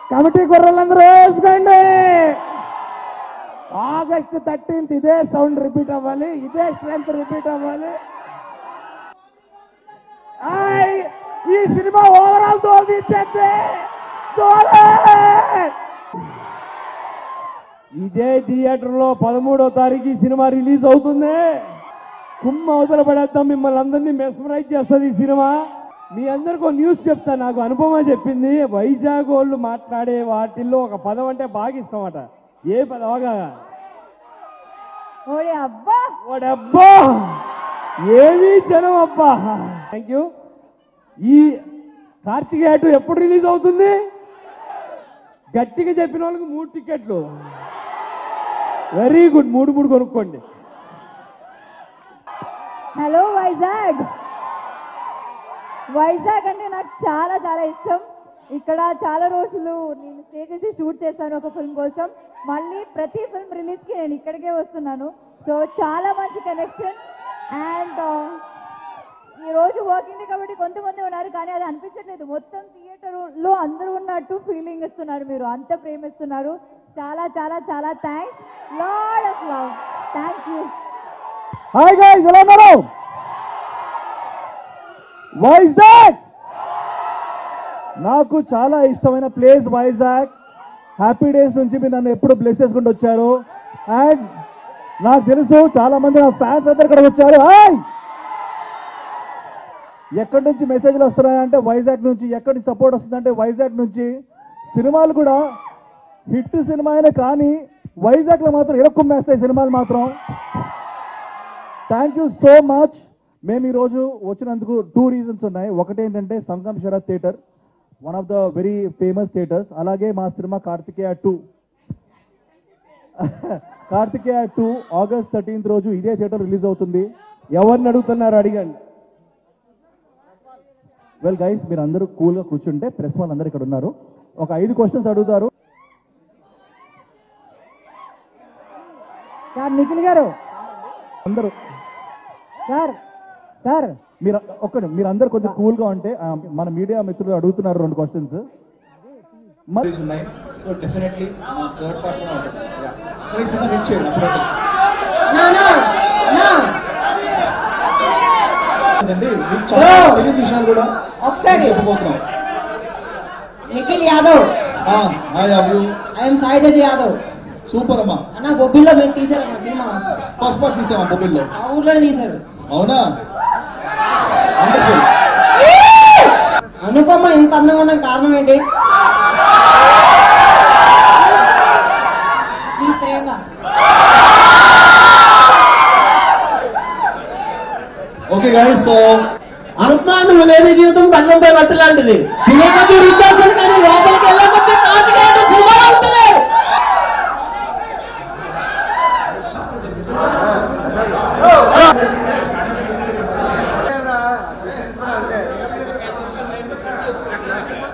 Committee కుర్రలందరూ వేసుకోండి August thirteenth ఇదే సౌండ్ రిపీట్ అవ్వాలి ఇదే స్ట్రెంత్ రిపీట్ అవ్వాలి ఆయ్, ఈ సినిమా ఓవరాల్ తోలు తీర్చేద్ది తోలే ఇదే థియేటర్లో పదమూడో తారీఖు ఈ సినిమా రిలీజ్ అవుతుంది కుమ్మ అవతల పడేద్దాం మిమ్మల్ని అందరినీ మెస్మరైజ్ చేస్తుంది ఈ సినిమా మీ అందరికి ఒక న్యూస్ చెప్తా నాకు అనుభవం చెప్పింది వైజాగ్ వాళ్ళు మాట్లాడే వాటిల్లో ఒక పదం అంటే బాగా ఇష్టం అట ఏ పదం అవగా ఓడి అబ్బా వాడబ్బా ఏమీ జనం అబ్బా థ్యాంక్ యూ ఈ కార్తికేయ టూ ఎప్పుడు రిలీజ్ అవుతుంది గట్టిగా చెప్పిన వాళ్ళకి మూడు టికెట్లు వెరీ గుడ్ మూడు మూడు కొనుక్కోండి హలో వైజాగ్ వైజాగ్ అంటే నాకు చాలా చాలా ఇష్టం ఇక్కడ చాలా రోజులు నేను స్టే చేసి షూట్ చేశాను ఒక ఫిల్మ్ కోసం మళ్ళీ ప్రతి ఫిల్మ్ రిలీజ్కి నేను ఇక్కడికే వస్తున్నాను సో చాలా మంచి కనెక్షన్ అండ్ ఈ రోజు వర్కింగ్ డే కాబట్టి కొంతమంది ఉన్నారు కానీ అది అనిపించట్లేదు మొత్తం థియేటర్లో అందరూ ఉన్నట్టు ఫీలింగ్ ఇస్తున్నారు మీరు అంత ప్రేమిస్తున్నారు చాలా చాలా చాలా thanks loads of love thank you hi guys ఎలా ఉన్నారు వైజాగ్ నాకు చాలా ఇష్టమైన ప్లేస్ వైజాగ్ హ్యాపీ డేస్ నుంచి మీరు నన్ను ఎప్పుడు బ్లెస్ చేసుకుంటూ వచ్చారు అండ్ నాకు తెలుసు చాలా మంది నా ఫ్యాన్స్ అందరు ఇక్కడ వచ్చారు హాయ్ ఎక్కడి నుంచి మెసేజ్లు వస్తున్నాయంటే వైజాగ్ నుంచి ఎక్కడి నుంచి సపోర్ట్ వస్తుందంటే వైజాగ్ నుంచి సినిమాలు కూడా హిట్ సినిమా అయినా కానీ వైజాగ్లో మాత్రం ఇరక్కుమ్మేస్తాయి సినిమాలు మాత్రం థ్యాంక్ యూ సో మచ్ మేము ఈరోజు వచ్చినందుకు టూ రీజన్స్ ఉన్నాయి ఒకటి ఏంటంటే Sangam Sarath theatre one of the very famous theatres అలాగే మా cinema Karthikeya two Karthikeya two August thirteenth రోజు ఇదే థియేటర్ రిలీజ్ అవుతుంది ఎవరిని అడుగుతున్నారు అడిగండి వెల్ గైస్ మీరు అందరూ కూల్గా కూర్చుంటే ప్రెస్ వాళ్ళు అందరు ఇక్కడ ఉన్నారు ఒక ఐదు క్వశ్చన్స్ అడుగుతారు సార్ నిఖిల్ గారు అందరూ సార్ సార్ మీరు ఒక్కటి మీరు అందరు కొంచెం కూల్గా ఉంటే ఆ, మన మీడియా మిత్రులు అడుగుతున్నారు రెండు క్వశ్చన్స్ మరి మూవీస్ ఉన్నాయి సో డెఫినెట్లీ థర్డ్ పార్ట్ కూడా ఉంటుంది యా మరి ఈ సినిమా హిట్ చేయండి అప్పుడు కదండి మీకు చాలా తెలియని విషయాలు కూడా ఒకసారి. చెప్పబోతున్నాం నిఖిల్ యాదవ్ హాయ్ అవ్యూ ఐఎమ్ సాయితేజ్ యాదవ్ సూపర్ అమ్మా అన్న బొబ్బిల్లో మీరు తీశారు అన్న సినిమా ఫస్ట్ పార్ట్ తీసామా మొబైల్లో ఆ ఊర్లోనే తీశారు అవునా వండర్ఫుల్ అనుపమ ఇంత అందంగా ఉండడం కారణం ఏంటి నీ ప్రేమ ఓకే గైస్ సో అనుపమ నువ్వు లేని జీవితం బంధంపై మట్టి లాంటిది తినే కొద్ది రుచి వస్తుంది కానీ లోపలికి వెళ్ళే కొద్ది కార్తికేయుడు సినిమాలో ఉంటుంది Thank